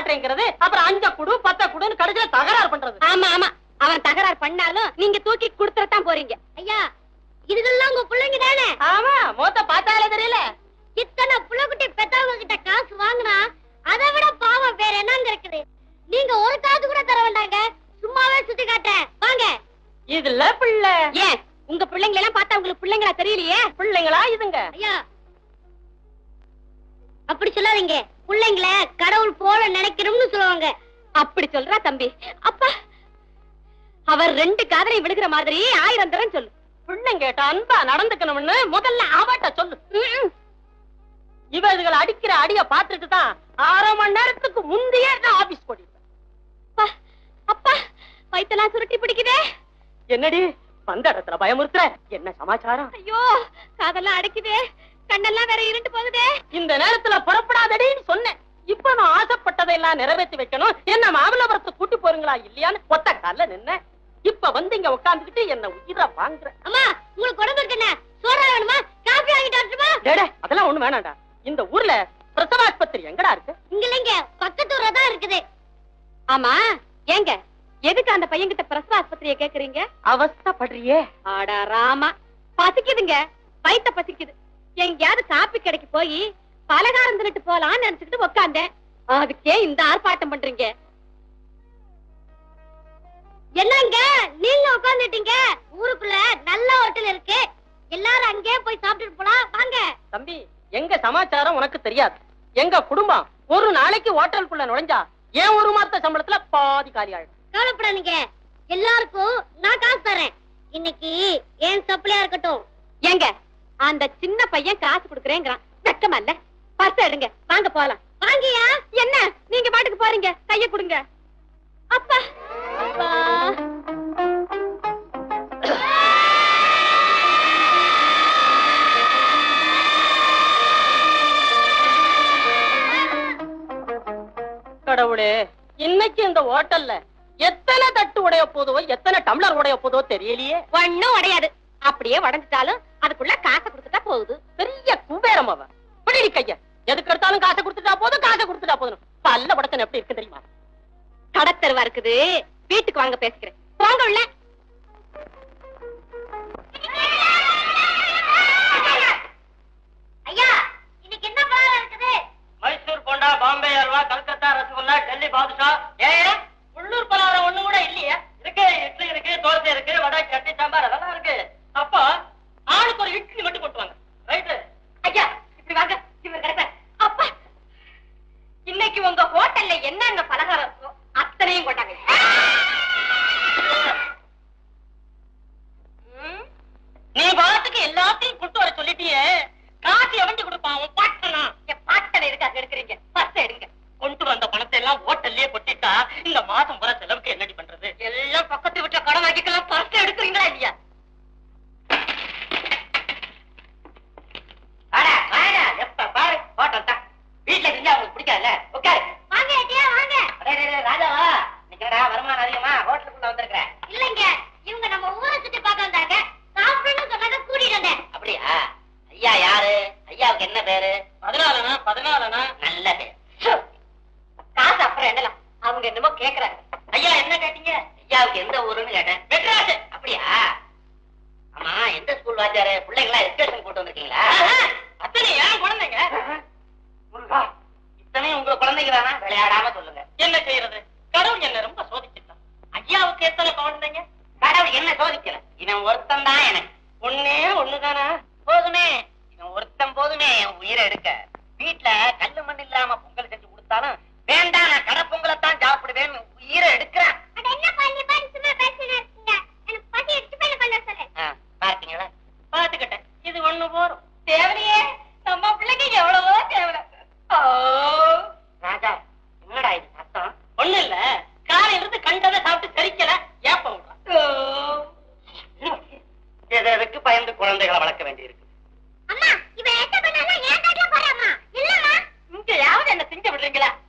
மாட்டேங்கிறது அப்புறம் அஞ்ச குடு பத்த குடுன்னு கடைசியில தகராறு பண்றது ஆமா ஆமா அவன் தகராறு பண்ணாலும் நீங்க தூக்கி கொடுத்துறதான் போறீங்க ஐயா இதுகெல்லாம் உங்க பிள்ளைங்க தானே ஆமா மொத்த பார்த்தாலே தெரியல இத்தனை புள்ளக்குட்டி பெத்தவங்க கிட்ட காசு வாங்கினா அதை விட பாவம் வேற என்னங்க இருக்குது நீங்க ஒரு காசு கூட தர வேண்டாங்க சும்மாவே சுத்தி காட்டேன் வாங்க இதுல பிள்ளை ஏன் உங்க பிள்ளைங்களை எல்லாம் பார்த்தா உங்களுக்கு பிள்ளைங்களா தெரியலையே பிள்ளைங்களா இதுங்க ஐயா அப்படி சொல்லாதீங்க பிள்ளைங்கள கடவுள் போல நினைக்கணும்னு சொல்லுவாங்க அப்படி சொல்றா தம்பி அப்பா அவர் ரெண்டு காதலை விழுகிற மாதிரி ஆயிரம் தரம் சொல்லு பிள்ளைங்க கேட்ட அன்பா நடந்துக்கணும்னு முதல்ல அவட்ட சொல்லு ம்ம். இவ இதுகளை அடிக்கிற அடிய பாத்துட்டு தான் அரை மணி நேரத்துக்கு முந்தையே நான் ஆபீஸ் போட்டிருப்பேன் அப்பா அப்பா வயித்தெல்லாம் சுருட்டி பிடிக்குதே என்னடி வந்த இடத்துல பயமுறுத்துற என்ன சமாச்சாரம் ஐயோ காதெல்லாம் அடைக்குதே கண்ணெல்லாம் வேற இருண்டு போகுதே இந்த நேரத்துல புறப்படாதடின்னு சொன்னேன் இப்ப நான் ஆசைப்பட்டதையெல்லாம் நிறைவேற்றி வைக்கணும் என்ன மாமல்லபுரத்து கூட்டி போறீங்களா இல்லையான்னு ஒத்த கால்ல நின்ன இப்ப வந்து இங்க உட்காந்துக்கிட்டு என்ன உயிரை வாங்குற அம்மா உங்களுக்கு உடம்பு இருக்கு என்ன சோறா வேணுமா காபி வாங்கிட்டு வரட்டுமா டேடே அதெல்லாம் ஒண்ணு வேணாம்டா இந்த ஊர்ல பிரசவாஸ்பத்திரி எங்கடா இருக்கு இங்க இல்லைங்க பக்கத்து ஊர்ல தான் இருக்குது ஆமா ஏங்க எதுக்கு அந்த பையன்கிட்ட பிரசவ ஆஸ்பத்திரியை கேக்குறீங்க அவஸ்தப்படுறியே ஆடா ராமா பசிக்குதுங்க வயித்த பசிக்குது எங்கேயாவது காப்பி கடைக்கு போய் பலகாரம் தின்னுட்டு போலாம்னு நினைச்சுக்கிட்டு உக்காந்தேன் அதுக்கே இந்த ஆர்ப்பாட்டம் பண்றீங்க என்னங்க நீங்க உட்காந்துட்டீங்க ஊருக்குள்ள நல்ல ஹோட்டல் இருக்கு எல்லாரும் அங்கேயே போய் சாப்பிட்டுட்டு போலாம் வாங்க தம்பி எங்க சமாச்சாரம் உனக்கு தெரியாது எங்க குடும்பம் ஒரு நாளைக்கு ஹோட்டலுக்குள்ள நுழைஞ்சா ஏன் ஒரு மாத்த சம்பளத்துல பாதி காலி ஆயிடும் கவலைப்படாதீங்க எல்லாருக்கும் நான் காசு தரேன் இன்னைக்கு ஏன் சப்ளையா இருக்கட்டும் ஏங்க அந்த சின்ன பையன் காசு கொடுக்குறேங்கிறான் வெக்கமா இல்ல பர்ஸ் எடுங்க வாங்க போலாம் வாங்கியா என்ன நீங்க பாட்டுக்கு போறீங்க கைய கொடுங்க அப்பா அப்பா கடவுளே இன்னைக்கு இந்த ஹோட்டல்ல எத்தனை தட்டு உடைய போதோ எத்தனை டம்ளர் உடைய போதோ தெரியலையே ஒண்ணும் உடையாது அப்படியே உடைஞ்சிட்டாலும் அதுக்குள்ள காசை கொடுத்துட்டா போகுது பெரிய குபேரம் அவ பிடி கைய எதுக்கு எடுத்தாலும் காசை கொடுத்துட்டா போதும் காசை கொடுத்துட்டா போதும் பல்ல படத்தன் எப்படி இருக்கு தெரியுமா கடத்தருவா இருக்குது வீட்டுக்கு வாங்க பேசிக்கிறேன் போங்க உள்ள ஐயா இன்னைக்கு என்ன பலகாரம் இருக்குது மைசூர் போண்டா பாம்பே அல்வா கல்கத்தா ரசகுல்லா டெல்லி பாதுஷா ஏன் உள்ளூர் பலகாரம் ஒண்ணு கூட இல்லையா இருக்கு இட்லி இருக்கு தோசை இருக்கு வடை சட்னி சாம்பார் அதெல்லாம் இருக்கு அப்போ ஆளுக்கு ஒரு இட்லி மட்டும் கொட்டுவாங்க ரைட்டு ஐயா இப்படி வாங்க இவர் கிடைப்ப அப்பா இன்னைக்கு உங்க ஹோட்டல்ல என்னென்ன பலகாரம் இருக்கோ அத்தனையும் கொண்டாங்க ம்? நீ பாட்டுக்கு எல்லாத்தையும் கொண்டு வர சொல்லிட்டியே காசு எவண்டி கொடுப்பான் உன் பாட்டனா என் பாட்டனை இருக்காங்க எடுக்கிறீங்க பர்ஸ் எடுங்க கொண்டு வந்த பணத்தை எல்லாம் ஹோட்டல்லயே கொட்டிட்டா இந்த மாசம் வர செலவுக்கு என்னடி பண்றது எல்லாம் பக்கத்து வீட்டுல கடன் வாங்கிக்கலாம் பர்ஸ் எடுக்கிறீங்களா இல்லையா அடா, வாடா, எப்ப பாரு ஹோட்டல் தான் வீட்டுல செஞ்சா அவங்களுக்கு பிடிக்காதுல்ல உட்காரு வாங்க ஏட்டியா வாங்க அடே, டே, டே, ராஜாவா நிக்கிறடா வருமானம் அதிகமா ஹோட்டலுக்குள்ள வந்திருக்கிறேன் இல்லைங்க இவங்க நம்ம ஊரை சுத்தி பார்க்க வந்தாங்க சாப்பிடணும்னு சொன்னாங்க கூட்டிட்டு வந்தேன் அப்படியா ஐயா யாரு ஐயாவுக்கு என்ன பேரு பதினாலனா பதினாலனா நல்ல பேர் காசு அப்புறம் என்னலாம் அவங்க என்னமோ கேக்குறாங்க ஐயா என்ன கேட்டீங்க ஐயாவுக்கு எந்த ஊருன்னு கேட்டேன் மெட்ராஸ் அப்படியா ஆமா எந்த ஸ்கூல் வாத்தியாரு பிள்ளைங்களா எஜுகேஷன் போட்டு வந்திருக்கீங்களா அத்தனை ஏன் குழந்தைங்க முருகா இத்தனையும் உங்க குழந்தைங்க தானா விளையாடாம சொல்லுங்க என்ன செய்யறது கடவுள் என்ன ரொம்ப சோதிச்சுட்டான் ஐயாவுக்கு எத்தனை குழந்தைங்க கடவுள் என்ன சோதிக்கல இவன் ஒருத்தன் தான் எனக்கு ஒண்ணே ஒண்ணுதானா போதுமே இவன் ஒருத்தன் போதுமே என் உயிரை எடுக்க வீட்டுல கல்லு மண் இல்லாம பொங்கல் செஞ்சு கொடுத்தாலும் வேண்டாம் நான் கடை பொங்கலை தான் சாப்பிடுவேன் உயிரை எடுக்கிறேன் அட என்ன பண்ணி பண்ணி சும்மா பேசினே இருக்கீங்க எனக்கு பசி எடுத்து போய் பண்ண சொல்லு பாத்தீங்களா பாத்துக்கிட்டேன் இது ஒண்ணு போறோம் தேவலையே நம்ம பிள்ளைக்கு எவ்வளவோ தேவலை ராஜா என்னடா இது சத்தம் ஒண்ணு இல்ல காலையில இருந்து கண்டதை சாப்பிட்டு செரிக்கல ஏப்பம் விடுறான் எது எதுக்கு பயந்து குழந்தைகளை வளர்க்க வேண்டியிருக்கு அம்மா இவ என்ன பண்ணாலும் ஏன் காட்டுல போறாமா இல்லம்மா இங்கயாவது என்ன திங்க விடுறீங்களா